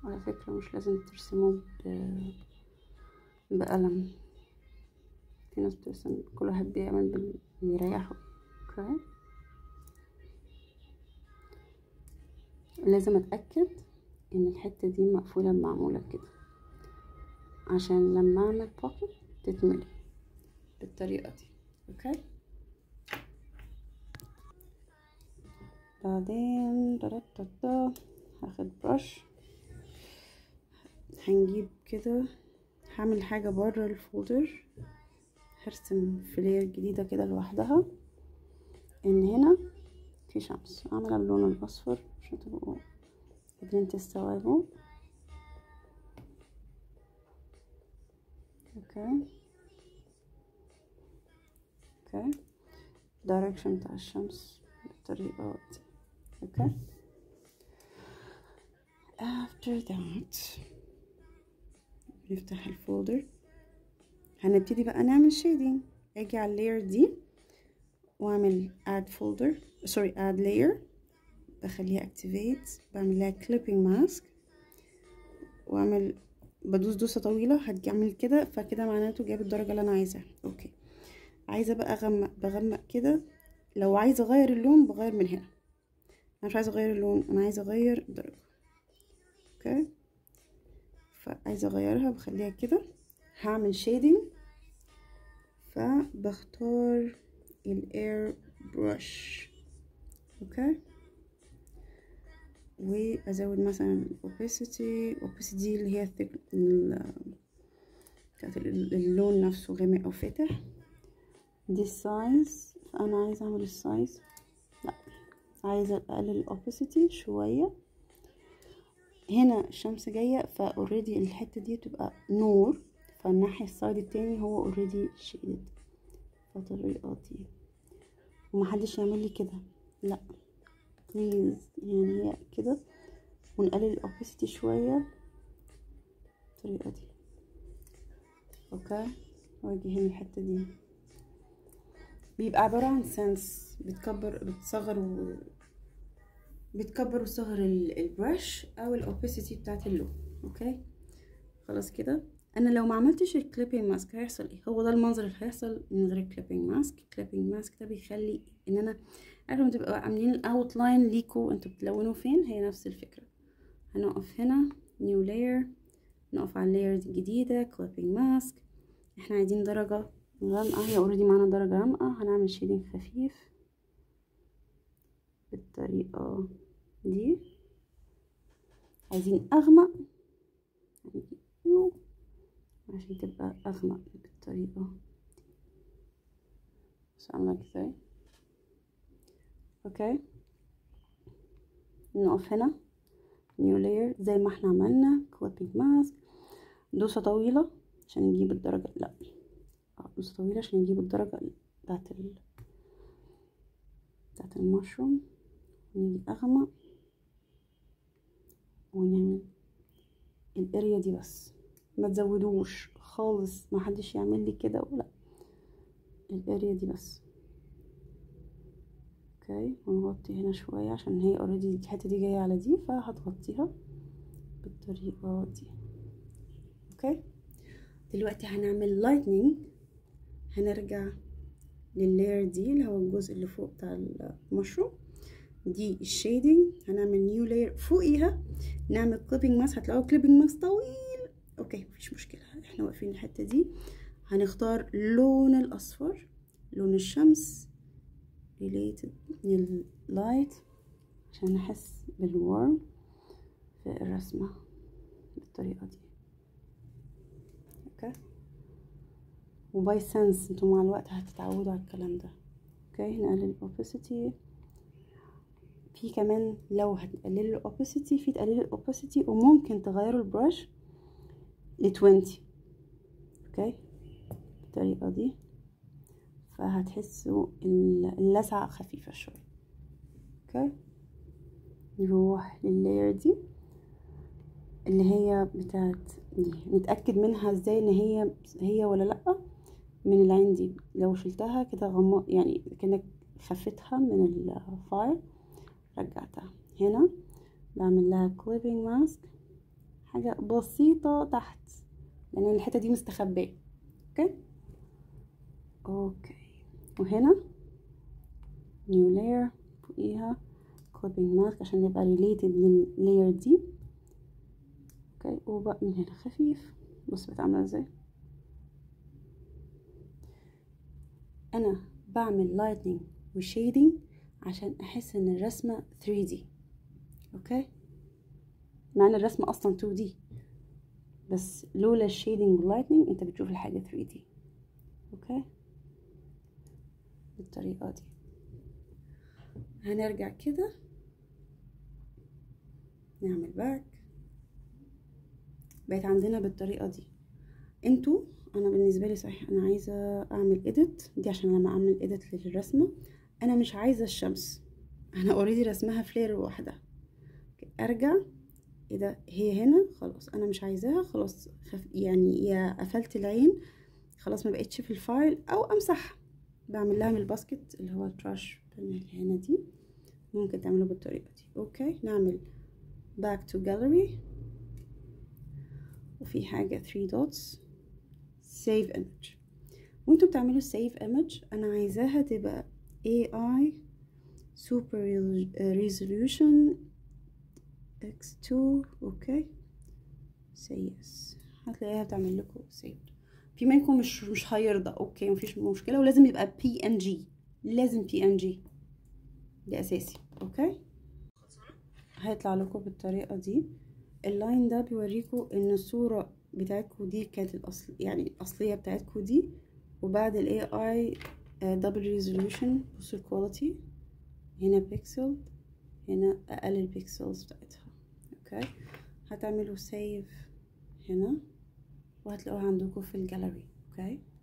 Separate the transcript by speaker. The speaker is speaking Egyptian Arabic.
Speaker 1: على فكرة مش لازم ترسموه ب... بقلم في ناس بترسم كل واحد بيعمل بال- بيريحه اوكي لازم اتأكد ان الحتة دي مقفولة معمولة كده عشان لما اعمل بوكيت تتملي بالطريقة دي اوكي بعدين دا هاخد برش هنجيب كده هعمل حاجة بره الفولدر هرسم فلير جديدة كده لوحدها ان هنا في شمس اعملها باللون الاصفر عشان تبقوا قادرين تستوعبوا اوكي اوكي دايركشن بتاع الشمس بالطريقة دي اوكي after that نفتح الفولدر هنبتدي بقى نعمل شيدنج اجي على اللاير دي واعمل add folder sorry add layer بخليها activate بعمل لها clipping mask واعمل بدوس دوسة طويلة هتعمل كده فكده معناته جاب الدرجة اللي انا عايزاها اوكي عايزة بقى اغمق بغمق كده لو عايزة اغير اللون بغير من هنا انا مش عايزة اغير اللون انا عايزة اغير الدرجة اوكي فعايزة اغيرها بخليها كده هعمل شيدنج فبختار الاير برش اوكي وازود مثلا الاوباسيتي اوباسيتي اللي هي الثك- ال- بتاعت ال- اللون نفسه غامق او فاتح دي السايز فانا عايزه اعمل السايز لا عايزه اقلل الاوباسيتي شويه هنا الشمس جايه فاوريدي الحته دي تبقى نور فالناحيه السايد التاني هو اوريدي شيدد فالطريقه دي ومحدش يعمل لي كده لا بليز يعني هي كده ونقلل الاوباسيتي شويه الطريقه دي اوكي واجي هنا الحته دي بيبقى عباره عن سنس بتكبر بتصغر و... بتكبر وتصغر ال- البرش او الاوباسيتي بتاعت اللون اوكي خلاص كده انا لو ما عملتش الكليبنج ماسك هيحصل ايه هو ده المنظر اللي هيحصل من غير الكليبنج ماسك الكليبنج ماسك ده بيخلي ان انا قبل ما تبقوا عاملين الاوتلاين ليكوا انتوا بتلونوا فين هي نفس الفكره هنقف هنا نيو لاير نقف على اللاير الجديده كليبنج ماسك احنا عايزين درجه غامقه هي اوريدي معانا درجه غامقه هنعمل شيدنج خفيف بالطريقه دي عايزين اغمق هنجيب يو عشان تبقى اغمق بالطريقه دي بس عامله ازاي اوكي نقف هنا نيو لاير زي ما احنا عملنا كليبنج ماسك دوسة طويلة عشان نجيب الدرجة لا اه دوسة طويلة عشان نجيب الدرجة بتاعت ال بتاعت المشروم ونيجي اغمق ونعمل الاريا دي بس ما تزودوش خالص ما حدش يعمل لي كده ولا الاريا دي بس اوكي ونغطي هنا شوية عشان هي اوريدي الحتة دي جاية على دي فهتغطيها بالطريقة دي اوكي دلوقتي هنعمل لايتنينج هنرجع لللاير دي اللي هو الجزء اللي فوق بتاع المشروم دي الشيدنج هنعمل نيو لاير فوقيها نعمل كليبنج ماس هتلاقوا كليبنج ماس طويل اوكي مفيش مشكلة احنا واقفين الحتة دي هنختار لون الاصفر لون الشمس related لللايت عشان نحس بالورم في الرسمة بالطريقة دي اوكي وباي سنس انتوا مع الوقت هتتعودوا على الكلام ده اوكي نقلل الاوباسيتي في كمان لو هتقللوا الاوباسيتي في تقللوا الاوباسيتي وممكن تغيروا البرش ل 20 اوكي بالطريقة دي فهتحسوا اللسعة خفيفة شوية اوكي نروح لللاير دي اللي هي بتاعت دي نتأكد منها ازاي ان هي هي ولا لأ من العين دي لو شلتها كده غم يعني كأنك خفتها من الفايل رجعتها هنا بعمل لها كليبنج ماسك حاجة بسيطة تحت لان الحتة دي مستخبية اوكي اوكي وهنا نيو لاير فوقيها كوبينج ماسك عشان نبقى ريليتد لللاير دي اوكي وبقى من هنا خفيف بص بقت عامله ازاي انا بعمل لايتنينج وشيدنج عشان احس ان الرسمه 3D اوكي مع ان الرسمه اصلا 2D بس لولا الشيدنج واللايتنينج انت بتشوف الحاجه 3D اوكي بالطريقه دي هنرجع كده نعمل باك بقت عندنا بالطريقه دي انتوا انا بالنسبه لي صحيح انا عايزه اعمل اديت دي عشان لما اعمل اديت للرسمه انا مش عايزه الشمس انا اوريدي رسمها فلير لوحدها ارجع ايه ده هي هنا خلاص انا مش عايزاها خلاص خف يعني يا قفلت العين خلاص ما بقتش في الفايل او امسحها بعمل لها من الباسكت اللي هو التراش اللي هنا دي ممكن تعمله بالطريقه دي اوكي نعمل back to gallery وفي حاجة 3 dots save image وانتوا بتعملوا save image انا عايزاها تبقى AI super resolution x2 اوكي say yes هتلاقيها بتعمل لكم save في منكم مش مش هيرضى اوكي مفيش مشكلة ولازم يبقى PNG لازم PNG ده اساسي اوكي هيطلع لكم بالطريقة دي اللاين ده بيوريكم ان الصورة بتاعتكم دي كانت الاصل يعني الاصلية بتاعتكم دي وبعد ال AI دبل ريزولوشن بصوا الكواليتي هنا بيكسل هنا اقل البيكسلز بتاعتها اوكي هتعملوا سيف هنا وهتلاقوها عندكم في الجاليري اوكي